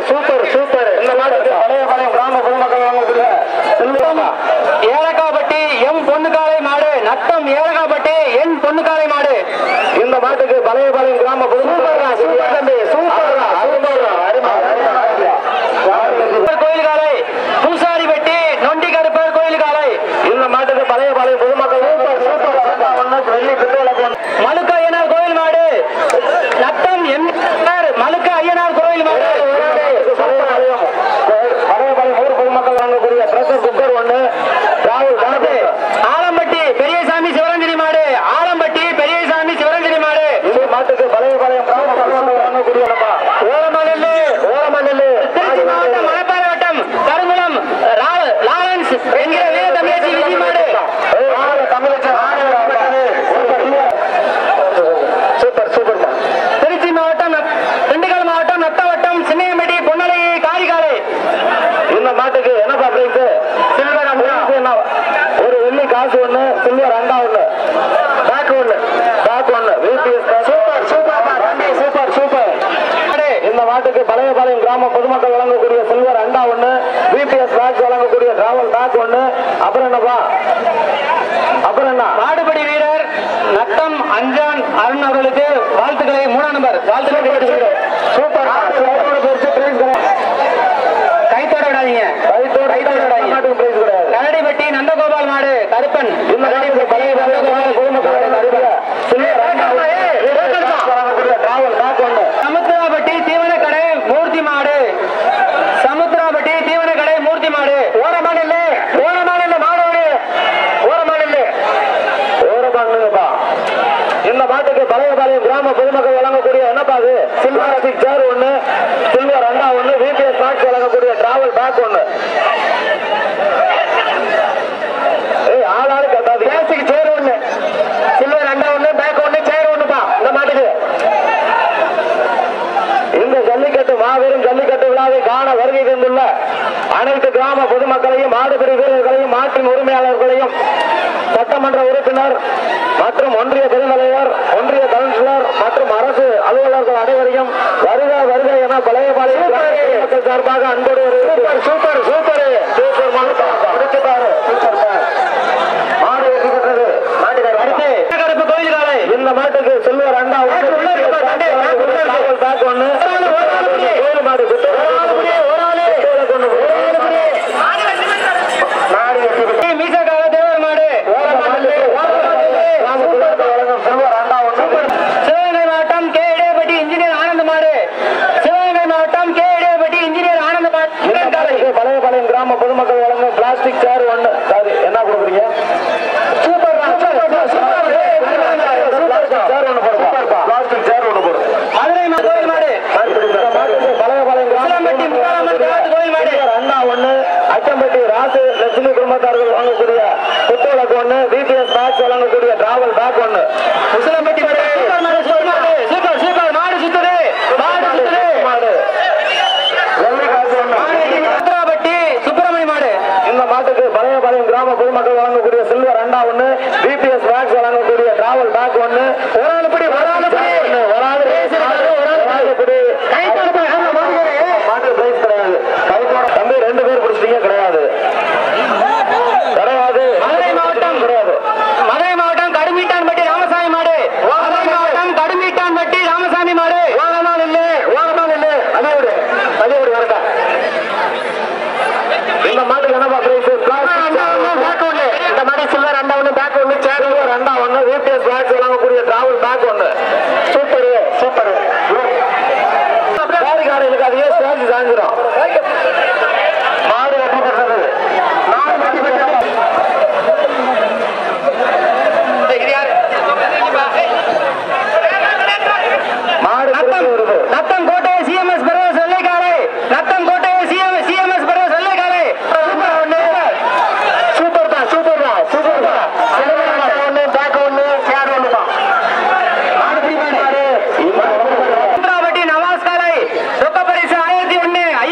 Super super இந்த மாட்டுக்கு பழைய பாளையம் கிராம பொதுமக்கள் வாங்கக்கூடிய செல்வமா ஏலக்காப்பட்டி எம் பொண்ணுக்காலை மாடு நத்தம் ஏலக்காப்பட்டி என் பொண்ணுக்காலை மாடு இந்த மாட்டுக்கு பழைய பாளையம் கிராம பொதுமக்கள் சூப்பர் தம்பி சூப்பர் கோயில் காலை பூசாரி வெட்டி நொண்டி கருப்பர் கோயில் காலை இந்த மாட்டுக்கு பழைய பாளையம் பொதுமக்கள் சூப்பர் சூப்பர் ஒண்ணு வெள்ளி பித்தளை மலுக்க ஐயனார் கோயில் மாடு நத்தம் எம் மலுக்க ஐயனார் கோயில் மாடு பழையபாளையம் ஊர் பொதுமக்கள் வாங்கக்கூடிய பிரஷர் குக்கர் ஒண்ணு ராகுல் அடுத்து ஆலம்பட்டி பெரியசாமி சிவரஞ்சனி மாடு ஆலம்பட்டி பெரியசாமி சிவரஞ்சனி மாடு இந்த மாட்டுக்கு பழையபாளையம் கிராம பொதுமக்கள் வாங்கக்கூடிய நம்ம ஓரமணல் ஓரமணல் திருச்சி மாவட்டம் மணப்பாறை வட்டம் கருங்குளம் லா- லாரன்ஸ் என்கிற வீர தமிழச்சி விஜி மாடு சூப்பர் சூப்பர் திருச்சி மாவட்டம் நத்- திண்டுக்கல் மாவட்டம் நத்தவட்டம் சின்னையம்பட்டி பொன்னலை காரிகாலை இந்த மாட்டுக்கு என்னப்பா பிரைஸ் சில்வர் என்ன ஒரு வெள்ளி காசு ஒண்ணு சில்வர் அண்டா ஒண்ணு பேக் ஒண்ணு பேக் ஒண்ணு VBS super super super super மாடு இந்த மாட்டுக்கு பழையபாளையம் கிராம பொதுமக்கள் வழங்கக்கூடிய சில்வர் அண்டா ஒண்ணு பிபிஎஸ் பேக் வழங்கக்கூடிய டிராவல் பேக் ஒண்ணு அப்புறம் என்னப்பா அப்புறம் என்ன மாடுபடி வீரர் நத்தம் அஞ்சான் அருண் அவர்களுக்கு வாழ்த்துக்களை மூணாம் நம்பர் வாழ்த்துக்களை தெரிவிச்சுக்கிறோம். சூப்பர் சூப்பர் பெருசு பிரைஸ் கிடையாது கைத்தோட விடாதீங்க கைத்தோட கைத்தோட மாட்டுக்கு பிரைஸ் கிடையாது கரடிப்பட்டி நந்தகோபால் மாடு கருப்பன் இந்த மாட்டுக்கு பழையபாளையம் கிராம பொதுமக்கள் வழங்கக்கூடிய சில்வர் அண்டா ஒண்ணு வழங்கக்கூடிய டிராவல் பேக் ஒண்ணு சமுத்திராப்பட்டி தீவன கடை மூர்த்தி மாடு சமுத்திராப்பட்டி தீவன கடை மூர்த்தி மாடு ஓரமான இல்ல ஓரமான இல்ல மாடு ஒரு ஓரமான இல்ல ஓரமாங்கப்பா இந்த மாட்டுக்கு பழையபாளையம் கிராம பொதுமக்கள் வழங்கக்கூடிய என்னப்பா அது சில்வர் அசிக் சேர் ஒண்ணு சில்வர் அண்டா ஒண்ணு விபிஎஸ் பேக் வழங்கக்கூடிய டிராவல் பேக் ஒண்ணு ஏய் ஆள் ஆளு கட்டாது பேசிக் சேர் ஒண்ணு சில்வர் அண்டா ஒண்ணு பேக் ஒண்ணு சேர் ஒண்ணுப்பா இந்த மாட்டுக்கு இந்த ஜல்லிக்கட்டு மாபெரும் ஜல்லிக்கட்டு விழாவை காண வருகை தந்துள்ள அனைத்து கிராம பொதுமக்களையும் மாடுபிடி வீரர்களையும் மாட்டின் உரிமையாளர்களையும் சட்டமன்ற உறுப்பினர் மற்றும் ஒன்றிய பெருந்தலைவர் ஒன்றிய கவுன்சிலர் மற்றும் அரசு அலுவலர்கள் அனைவரையும் வருக வருக என பழையபாளையம் கிராம மக்கள் சார்பாக அன்போடு சூப்பர் சூப்பர் சூப்பர் சூப்பர் மாடு பாரு சூப்பர் சார் மாடு வெற்றி பெற்றது மாட்டுக்கார் அடுத்து கருப்பு கோயில் காலை இந்த மாட்டுக்கு சில்வர் அண்டா ஒண்ணு, உள்ள இருக்கு பாரு, அண்டே, பேக் உள்ள இருக்கு. டாவல் பேக் ஒண்ணு. கோயில் மாடு குத்து. குத்துவில கொண்டு போ. மாடு வெட்டி விட்டு. மீசக்காக தேவர் மாடு நாம குடும்பத்தை வழங்கும் சில்வர் அண்டா ஒண்ணு. சிவகங்கை மாவட்டம் கே இடையப்பட்டி இன்ஜினியர் ஆனந்த் மாடு சிவகங்கை மாவட்டம் கே இடையப்பட்டி இன்ஜினியர் ஆனந்த் மாடு இந்த மாட்டுக்கு பழையபாளையம் கிராம பொதுமக்கள் வழங்கும் பிளாஸ்டிக் சேர் ஒண்ணு சாரி என்ன கொடுக்குறீங்க சூப்பர் சேர் ஒண்ணு போடுப்பா பிளாஸ்டிக் சேர் ஒண்ணு போடு மதுரை மா- கோயில் மாடு இந்த மாட்டுக்கு பழையபாளையம் கிராம உசிலம்பட்டி முத்தாரம்மன் காட்டு கோயில் மாடு பெரியார் அண்ணா ஒண்ணு அச்சம்பட்டி ராசு லட்சுமி குடும்பத்தார்கள் வழங்கக்கூடிய குத்துவிளக்கு ஒண்ணு பிபிஎஸ் பேக்ஸ் வழங்கக்கூடிய டிராவல் பேக் ஒண்ணு உசிலம்பட்டி மாடு சூப்பர் மாடு சூப்பர் மாடு சூப்பர் சூப்பர் மாடு சுத்துது மாடு சுத்துது மாடு வெள்ளை காசு ஒண்ணு. உத்தராபட்டி சுப்பிரமணி மாடு இந்த மாட்டுக்கு பழையபாளையம் கிராம பொதுமக்கள் வழங்கக்கூடிய சில்வர் அண்டா ஒண்ணு பிபிஎஸ் பேக்ஸ் வழங்கக்கூடிய டிராவல் பேக் ஒண்ணு ஒரு ஆள் படி ஒரு ஆள் படி ஒண்ணு ஒரு ஆள் ஒரு ஆள் படி மாட்டு பிரைஸ் கிடையாது கைத்தோட தம்பி ரெண்டு பேர் பிடிச்சிட்டீங்க கிடையாது கிடையாது மதுரை மாவட்டம் கிடையாது மதுரை மாவட்டம் கடுமீட்டான்பட்டி ராமசாமி மாடு மதுரை மாவட்டம் கடுமீட்டான்பட்டி ராமசாமி மாடு வாங்கனால் இல்ல வாங்கனால் இல்ல அதே விடு அதே விடு வரட்டா இந்த மாட்டுக்கு என்னப்பா பிரைஸ் பேக் ஒண்ணு இந்த மாடு சில்வர் அண்டா ஒண்ணு பேக் ஒண்ணு சேர் சில்வர் அண்டா ஒண்ணு விபிஎஸ் பேக் வழங்கக்கூடிய டிராவல் பேக் ஒண்ணு சூப்பர் சூப்பர் காரி காரை இருக்காது ஏன் ஸ்டாச்சு சாஞ்சிரும் மாடு வெட்டி பெற்றது மாடு வெட்டி பெற்றது மாடு நத்தம் திருப்பி வருது நத்தம் கோட்டை சிஎம்எஸ் பெற சொல்லைக்காலை நத்தம் கோட்டை சிஎம்எஸ் பெற சொல்லைக்காலை சூப்பர் ஒண்ணு சூப்பர் தான் சூப்பர் தான் சூப்பர் தான் ஒண்ணு பேக் ஒண்ணு சேர் ஒண்ணு தான் சுந்தராபட்டி நவாஸ் காலை ரொக்க பரிசு ஆயிரத்தி ஒண்ணு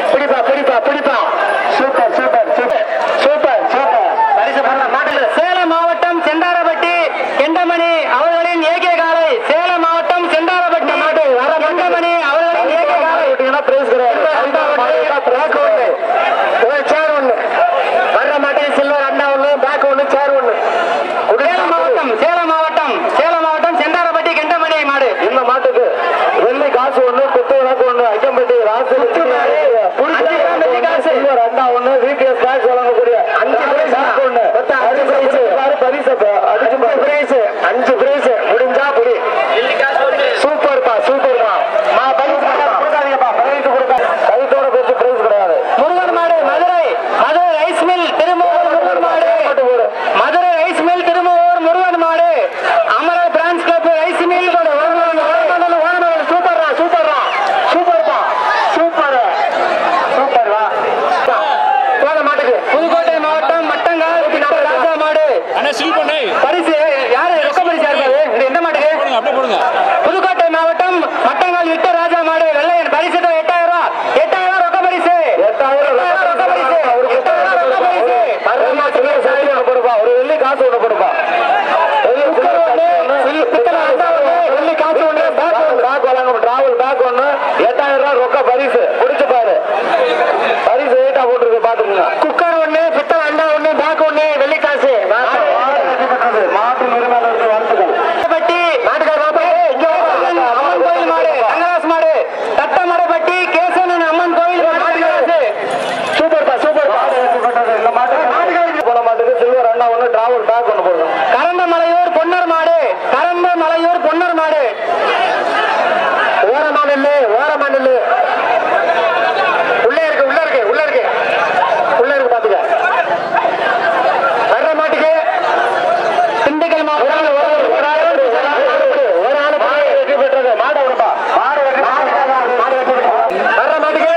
பிடிப்பா பிடிப்பா பிடிப்பா super super super super super பரிசு பண்ண மாட்டல சேலம் மாவட்டம் செண்டாரப்பட்டி கெண்டமணி அவர்களின் ஏகே காலை சேலம் மாவட்டம் செண்டாரப்பட்டி கெண்டமணி அவர்களின் ஏகே காலை விட்டீங்கன்னா பிரைஸ் கிடையாது பேக் ஒண்ணு ஒரு சேர் ஒண்ணு வர்ற மாட்டேன் சில்வர் அண்ணா ஒண்ணு பேக் ஒண்ணு சேர் ஒண்ணு சேலம் மாவட்டம் சேலம் மாவட்டம் சேலம் மாவட்டம் செண்டாரப்பட்டி கெண்டமணி மாடு இந்த மாட்டுக்கு வெள்ளி காசு ஒண்ணு குத்து விளக்கு ஒண்ணு ஐயம்பட்டி ராசு வெள்ளி காசு சில்வர் அண்ணா ஒண்ணு விபிஎஸ் பேக் வழங்கக்கூடிய அஞ்சு பிரைஸ் ஒண்ணு அஞ்சு பிரைஸ் பரிசு அடிச்சு பிரைஸ் அஞ்சு பிரைஸ் முடிஞ்சா புடி சூப்பர்ப்பா சூப்பர்ப்பா மா பரிசு கொடுக்காதீங்கப்பா பரிசு கொடுக்காது கழுத்தோட பெருசு பிரைஸ் கிடையாது முருகன் மாடு மதுரை மதுரை ரைஸ் மில் திருமூர் முருகன் மாடு மாட்டு போடு மதுரை ரைஸ் மில் திருமூர் முருகன் மாடு அமரர் பிரான்ஸ் கிளப் ரைஸ் மில் சூப்பர்ரா சூப்பர்ரா சூப்பர்ப்பா சூப்பர் சூப்பர் வா போன மாட்டுக்கு புதுக்கோட்டை மாவட்டம் மட்டங்கால் விட்ட ராஜா மாடு அண்ணா ஸ்டில் பண்ணு பரிசு யாரு ரொக்க பரிசு யாருக்காது இது எந்த மாட்டுக்கு போடுங்க அப்படியே போடுங்க புதுக்கோட்டை மாவட்டம் மட்டங்கால் விட்ட ராஜா மாடு வெள்ளையன் பரிசு தான் எட்டாயிரம் ரூபாய் எட்டாயிரம் ரூபாய் ரொக்க பரிசு எட்டாயிரம் எட்டாயிரம் ரொக்க பரிசு எட்டாயிரம் ரொக்க பரிசு மறுபடியும் சில்லறை சாரி ஒண்ணு கொடுப்பா ஒரு வெள்ளி காசு ஒண்ணு கொடுப்பா வெள்ளி சில்லறை ஒண்ணு, சில்லி- பித்தளை அண்டா ஒண்ணு, வெள்ளி காசு ஒண்ணு, பேக் ஒண்ணு, பேக் வழங்க டிராவல் பேக் ஒண்ணு எட்டாயிரம் ரூபாய் ரொக்க பரிசு குடிச்சு பாரு பரிசு வெயிட்டா போட்டுருக்கு பாத்துக்கோங்க குக்கர் ஒண்ணு பித்தளை அண்டா ஒண்ணு பேக் ஒண்ணு வெள்ளி காசு மாட்டு நிறுவனத்திற்கு வாழ்த்துக்கள் பட்டி நாட்டுக்கார அம்மன் கோயில் மாடு ரங்கராஸ் மாடு தட்டமடைப்பட்டி கேசவன் அம்மன் கோயில் மாடு சூப்பர்ப்பா சூப்பர்ப்பா இந்த மாட்டுக்கு போன மாட்டுக்கு சில்வர் அண்ணா ஒண்ணு டிராவல் பேக் ஒண்ணு போடுங்க கரண்ட மலையூர் பொன்னர் மாடு கரண்ட மலையூர் பொன்னர் மாடு ஓரமா நில்லு ஓரமா நில்லு உள்ளே இருக்கு உள்ள இருக்கு உள்ள இருக்கு உள்ள இருக்கு பாத்துக்க வர்ற மாட்டுக்கு திண்டுக்கல் ஒரு மாவட்டம் ஆளு, ஒரு ஆளு, ஒரு ஆளு, ஒரு ஆளு, ஒரு ஆளு மாடு வெற்றி பெற்றது மாடை விடுப்பா மாடு வெற்றி மாடு வெற்றி பெற்றது. வர்ற மாட்டுக்கு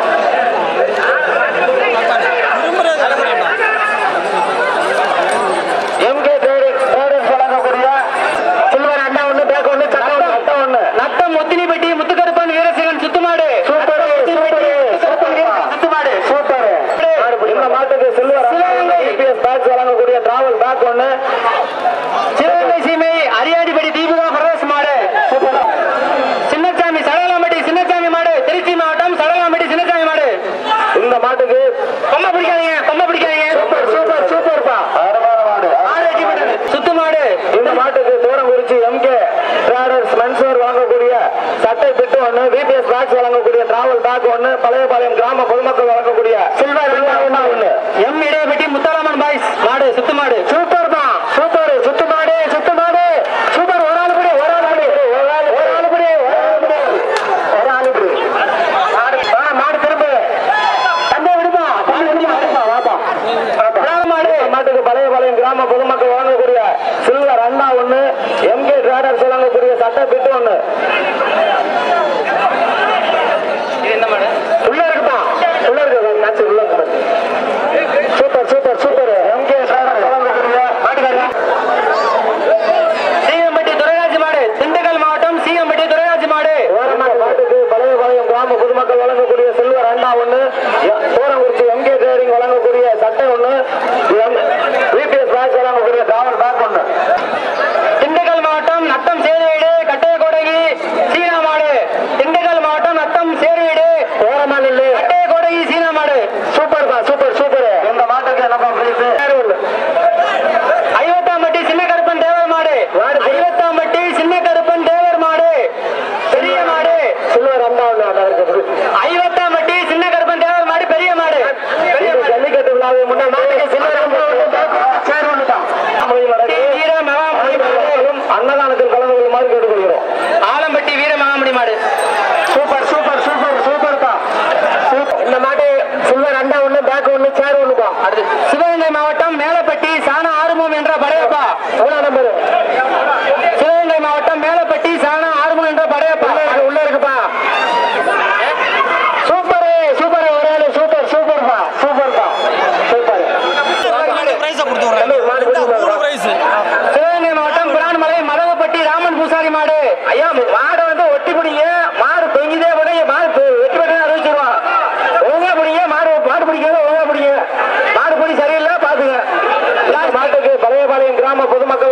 எம்கே ட்ரேடிங் ட்ரேடர்ஸ் வழங்கக்கூடிய சில்வர் அண்டா ஒண்ணு பேக் ஒண்ணு சட்டை ஒண்ணு சட்டை ஒண்ணு நத்தம் முத்தினிப்பட்டி முத்துக்கருப்பன் வீரசிவன் சுத்துமாடு சூப்பர் சூப்பர் சூப்பர் இந்த மாட்டுக்கு சில்வர் ஜிபிஎஸ் பேக் வழங்கக்கூடிய டிராவல் பேக் ஒண்ணு சிவகங்கை சீமை அரியாடிப்பட்டி தீபிகா பிரதேஷ் மாடு சின்னசாமி சடலாம்பட்டி சின்னசாமி மாடு திருச்சி மாவட்டம் சடலாம்பட்டி சின்னசாமி மாடு இந்த மாட்டுக்கு கொம்ப பிடிக்காதீங்க கொம்ப பிடிக்காதீங்க சூப்பர் சூப்பர் சூப்பர்ப்பா அருமையான மாடு மாடு வெற்றி பெற்றது. சுத்து மாடு இந்த மாட்டுக்கு தூரங்குறிச்சி எம்கே டிராடர்ஸ் மென்சூர் வழங்கக்கூடிய சட்டை பிட்டு ஒண்ணு விபிஎஸ் பேக்ஸ் வழங்கக்கூடிய டிராவல் பேக் ஒண்ணு பழையபாளையம் கிராம பொதுமக்கள் வழங்கக்கூடிய சில்வர் ஒண்ணு எம் இடையப்பட்டி முத்தாராமன் பாய்ஸ் மாடு சுத்து மாடு சூப்பர் தான் சூப்பர் சுத்து மாடு சுத்து மாடு சூப்பர் ஒரு ஆளு படி ஒரு ஆளு படி ஒரு ஆளு ஒரு ஆளு படி ஒரு ஆளு படி ஒரு ஆளு படி மாடு ஆ, மாடு திரும்ப தந்தை விடுப்பா மாடு விடுப்பா விடுப்பா வாப்பா மாடு மாட்டுக்கு பழையபாளையம் கிராம பொதுமக்கள் வழங்கக்கூடிய சில்வர் அண்ணா ஒண்ணு எம்கே டிராடர்ஸ் வழங்கக்கூடிய சட்டை பிட்டு ஒண்ணு இது என்ன மாடு உள்ள இருக்குப்பா உள்ள இருக்கு மேட்ச் உள்ள இருக்கு super super super MK traders வழங்கக்கூடிய மாட்டுக்காரங்க சீகம்பட்டி துரைராஜ் மாடு திண்டுக்கல் மாவட்டம் சீகம்பட்டி துரைராஜ் மாடு ஓரமாக பாட்டுக்கு பழையபாளையம் கிராம பொதுமக்கள் வழங்கக்கூடிய சில்வர் அண்டா ஒண்ணு தூரங்குறிச்சி எம்கே ட்ரேடிங் வழங்கக்கூடிய சட்டை ஒண்ணு விபிஎஸ் பேக் வழங்கக்கூடிய டிராவல் பேக் ஒண்ணு திண்டுக்கல் மாவட்டம் நத்தம் சேருவீடு கட்டையகோடகி சீனா மாடு திண்டுக்கல் மாவட்டம் நத்தம் சேருவீடு ஓரமா நில்லு கட்டையகோடகி சீனா மாடு சூப்பர்ப்பா சூப்பர் சூப்பர் இந்த மாட்டுக்கு என்னப்பா பிரைஸ் ஒண்ணு ஐவத்தாம்பட்டி சின்ன கருப்பன் தேவர் மாடு மாடு. ஐவத்தாம்பட்டி சின்ன கருப்பன் தேவர் மாடு பெரிய மாடு சில்வர் அண்டா ஒண்ணு அதற்கு ஐவத்தாம்பட்டி சின்ன கருப்பன் தேவர் மாடு பெரிய மாடு பெரிய இந்த மாடு ஜல்லிக்கட்டு விழாவை முன்னாடி மாட்டுக்கு சில்வர் அண்டா ஒண்ணு சேர் ஒண்ணு தான் டி. வீர மகாமணி மாடு அன்னதானத்தில் கலந்து கொள்ளுமாறு கேட்டுக்கொள்கிறோம் ஆலம்பட்டி வீர மகாமணி மாடு சூப்பர் சூப்பர் சூப்பர் சூப்பர் தான் இந்த மாட்டு சில்வர் அண்டா ஒண்ணு பேக் ஒண்ணு சேர் ஒண்ணுப்பா அடுத்து சிவகங்கை மாவட்டம் மேலப்பட்டி சாண ஆறுமுகம் என்ற படையப்பா எவ்வளவு நம்பர் சிவகங்கை மாவட்டம் மேலப்பட்டி சாண ஆறுமுகம் என்ற படையப்பா உள்ள இருக்குப்பா சூப்பர் சூப்பர் ஒரு ஆளு சூப்பர் சூப்பர்ப்பா சூப்பர்ப்பா சூப்பர் பிரைஸை கொடுத்து விடுறேன் மூணு பிரைஸ் சிவகங்கை மாவட்டம் புராணமலை மதவப்பட்டி ராமன் பூசாரி மாடு ஐயா மாடை வந்து ஒட்டி பிடிங்க மாடு பெஞ்சுதே போனீங்க மாடு பெ- வெட்டி வெட்டி அறிவிச்சிருவான் ஒழுங்கா மேட்டுப்பாளையம் கிராம பொதுமக்கள்